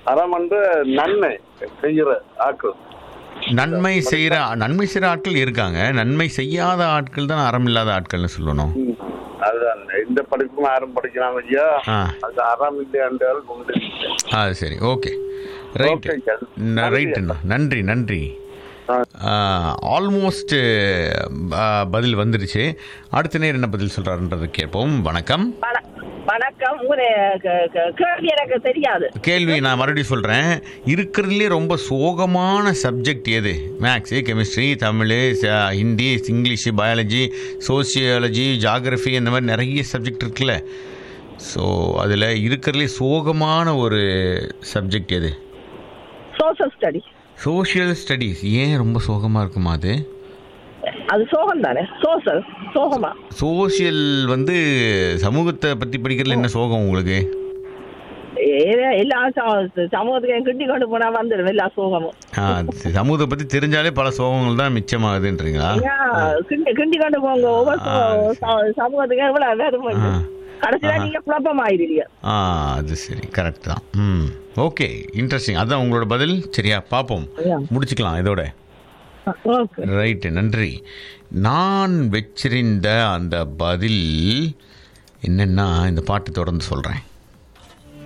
அறம் வந்து நன்மை செய்யற ஆக்கள் நன்மை செய்கிற நன்மை செய்கிற ஆட்கள் இருக்காங்க நன்மை செய்யாத ஆட்கள் தான் அறம் இல்லாத ஆட்கள்னு சொல்லணும் ம். அதுதான் இந்த படிப்பும் யாரும் படிக்கிறாங்க ஐயா ஆ அது அறம் இல்லை என்றால் உண்டு ஆ சரி ஓகே ரைட்டு ஓகேங்க. ரைட்டுண்ணா நன்றி நன்றி ஆ. ஆல்மோஸ்ட் பதில் வந்துருச்சு அடுத்த நேரம் என்ன பதில் சொல்கிறாருன்றது கேட்போம் வணக்கம் வண- வணக்கம் ஒரு க- க- கேள்வி எனக்கு தெரியாது கேள்வி நான் மறுபடியும் சொல்கிறேன் இருக்கிறதுலே ரொம்ப சோகமான சப்ஜெக்ட் எது மேக்ஸு கெமிஸ்ட்ரி தமிழ் ச- Hindi English biology sociology geography இந்த மாதிரி நிறைய சப்ஜெக்ட் இருக்குல்ல ஸோ அதில் இருக்கிறதுலே சோகமான ஒரு சப்ஜெக்ட் எது சோஷியல் ஸ்டடி சோஷியல் ஸ்டடீஸ் ஏன் ரொம்ப சோகமாக இருக்குமா அது அது சோகம் தானே சோஷல் சோகமா சோஷியல் வந்து சமூகத்தை பற்றி படிக்கிறதுல என்ன சோகம் உங்களுக்கு ஏ- எல்லா ச- சமூகத்துக்கு கிட்டி கொண்டு போனா வந்துடும் எல்லா சோகமும் ஆ, சமூகத்தை பற்றி தெரிஞ்சாலே பல சோகங்கள் தான் மிச்சமாகுதுன்றீங்களா ஏன் கிண்டி கிண்டி கொண்டு போங்க ஒவ்வொரு சோ- ச- சமூகத்துக்கு எவ்வளவு வேதம் ஆ. கடைசியில நீங்க குழப்பம் ஆயிடுறீங்க ஆ அது சரி கரெக்ட் தான் ம் ஓகே இன்ட்ரெஸ்டிங் அதான் உங்களோட பதில் சரியா பார்ப்போம் Yeah. முடிச்சுக்கலாம் இதோட ஓகே ரைட்டு நன்றி நான் வச்சிருந்த அந்த பதில் என்னென்னா இந்த பாட்டு தொடர்ந்து சொல்கிறேன்